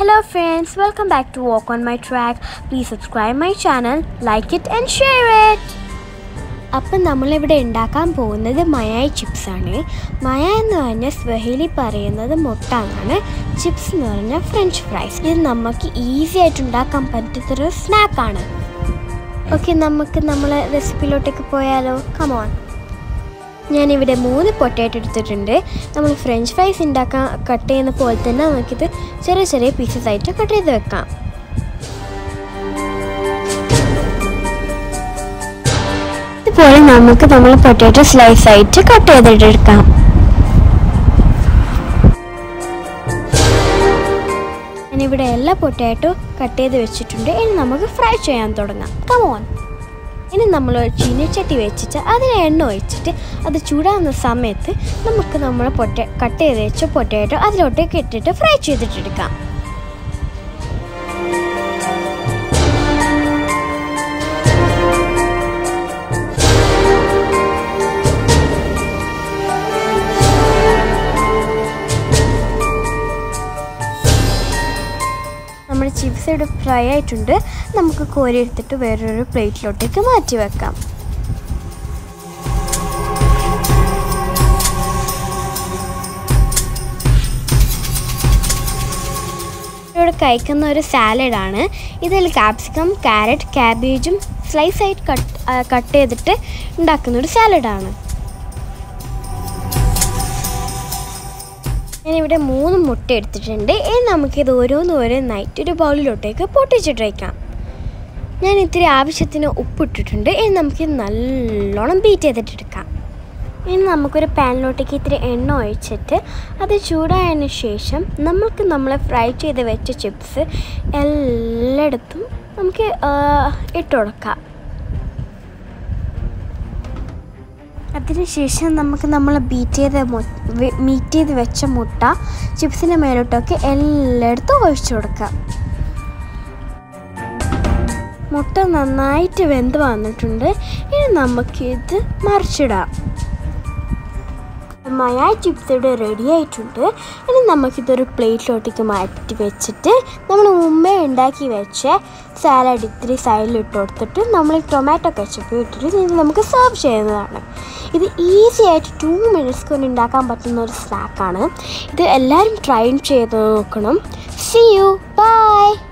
Hello friends, welcome back to Walk on My Track. Please subscribe my channel, like it and share it. അപ്പം നമ്മളിവിടെ ഉണ്ടാക്കാൻ പോകുന്നത് മയായ് chips ആണ് മയ എന്ന് പറഞ്ഞ സ്വഹേലി പറയുന്നത് മുട്ട എന്നാണ് ചിപ്സ് എന്ന് പറഞ്ഞാൽ ഫ്രഞ്ച് ഫ്രൈസ് ഇത് നമുക്ക് ഈസി ആയിട്ട് ഉണ്ടാക്കാൻ പറ്റുന്നൊരു സ്നാക്കാണ് ഓക്കെ നമുക്ക് നമ്മളെ റെസിപ്പിയിലോട്ടേക്ക് പോയാലോ കമോൺ ഞാനിവിടെ മൂന്ന് പൊട്ടാറ്റോ എടുത്തിട്ടുണ്ട് നമ്മൾ ഫ്രഞ്ച് ഫ്രൈസ് ഉണ്ടാക്കാൻ കട്ട് ചെയ്യുന്ന പോലെ തന്നെ നമുക്കിത് ചെറിയ ചെറിയ പീസസ് ആയിട്ട് കട്ട് ചെയ്ത് വെക്കാം ഇതുപോലെ നമുക്ക് നമ്മൾ പൊട്ടാറ്റോ സ്ലൈസ് ആയിട്ട് കട്ട് ചെയ്തിട്ടെടുക്കാം ഞാനിവിടെ എല്ലാ പൊട്ടാറ്റോ കട്ട് ചെയ്ത് വെച്ചിട്ടുണ്ട് ഇനി നമുക്ക് ഫ്രൈ ചെയ്യാൻ തുടങ്ങാം കമോൺ ഇനി നമ്മൾ ഒരു ചീനച്ചട്ടി വെച്ചിട്ട് അതിൽ എണ്ണ ഒഴിച്ചിട്ട് അത് ചൂടാകുന്ന സമയത്ത് നമുക്ക് നമ്മൾ പൊട്ട കട്ട് ചെയ്ത് വെച്ച പൊട്ടാറ്റോ അതിലോട്ടേക്ക് ഇട്ടിട്ട് ഫ്രൈ ചെയ്തിട്ടെടുക്കാം നമ്മുടെ ചിപ്സ് ഇവിടെ ഫ്രൈ ആയിട്ടുണ്ട് നമുക്ക് കോരി എടുത്തിട്ട് വേറൊരു പ്ലേറ്റിലോട്ടേക്ക് മാറ്റി വെക്കാം ഇവിടെ കഴിക്കുന്ന ഒരു സാലഡാണ് ഇതിൽ കാപ്സിക്കം ക്യാരറ്റ് ക്യാബേജും സ്ലൈസ് ആയിട്ട് കട്ട് കട്ട് ചെയ്തിട്ട് ഉണ്ടാക്കുന്ന ഒരു സാലഡാണ് ഞാനിവിടെ മൂന്ന് മുട്ട എടുത്തിട്ടുണ്ട് ഇനി നമുക്കിത് ഓരോന്ന് ഓരോന്നായിട്ട് ഒരു ബൗളിലോട്ടേക്ക് പൊട്ടിച്ചിട്ട് വയ്ക്കാം ഞാൻ ഇത്തിരി ആവശ്യത്തിന് ഉപ്പിട്ടിട്ടുണ്ട് ഇനി നമുക്ക് നല്ലോണം ബീറ്റ് ചെയ്തിട്ടെടുക്കാം ഇനി നമുക്കൊരു പാനിലോട്ടേക്ക് ഇത്തിരി എണ്ണ ഒഴിച്ചിട്ട് അത് ചൂടായതിന് ശേഷം നമുക്ക് നമ്മൾ ഫ്രൈ ചെയ്ത് വെച്ച ചിപ്സ് എല്ലായിടത്തും നമുക്ക് ഇട്ട് കൊടുക്കാം അതിനുശേഷം നമുക്ക് നമ്മൾ ബീറ്റ് ചെയ്ത് മീറ്റ് ചെയ്ത് വെച്ച മുട്ട ചിപ്സിൻ്റെ മേലോട്ടൊക്കെ എല്ലായിടത്തും ഒഴിച്ചു കൊടുക്കാം മുട്ട നന്നായിട്ട് വെന്ത് വന്നിട്ടുണ്ട് ഇനി നമുക്കിത് മറിച്ചിടാം മയായ് ചിപ്സ് ഇവിടെ റെഡി ആയിട്ടുണ്ട് ഇനി നമുക്കിതൊരു പ്ലേറ്റിലോട്ടേക്ക് മാറ്റി വെച്ചിട്ട് നമ്മൾ മുമ്പേ ഉണ്ടാക്കി വെച്ച സാലഡ് ഇത്തിരി സൈഡിൽ ഇട്ട് കൊടുത്തിട്ട് നമ്മൾ ടൊമാറ്റോ കച്ചപ്പ് ഇട്ടിട്ട് ഇത് നമുക്ക് സെർവ് ചെയ്യുന്നതാണ് ഇത് ഈസി ആയിട്ട് ടു മിനിറ്റ്സ് കൊണ്ട് ഉണ്ടാക്കാൻ പറ്റുന്ന ഒരു സ്നാക്കാണ് ഇത് എല്ലാവരും ട്രൈ ചെയ്ത് നോക്കണം സി യു ബൈ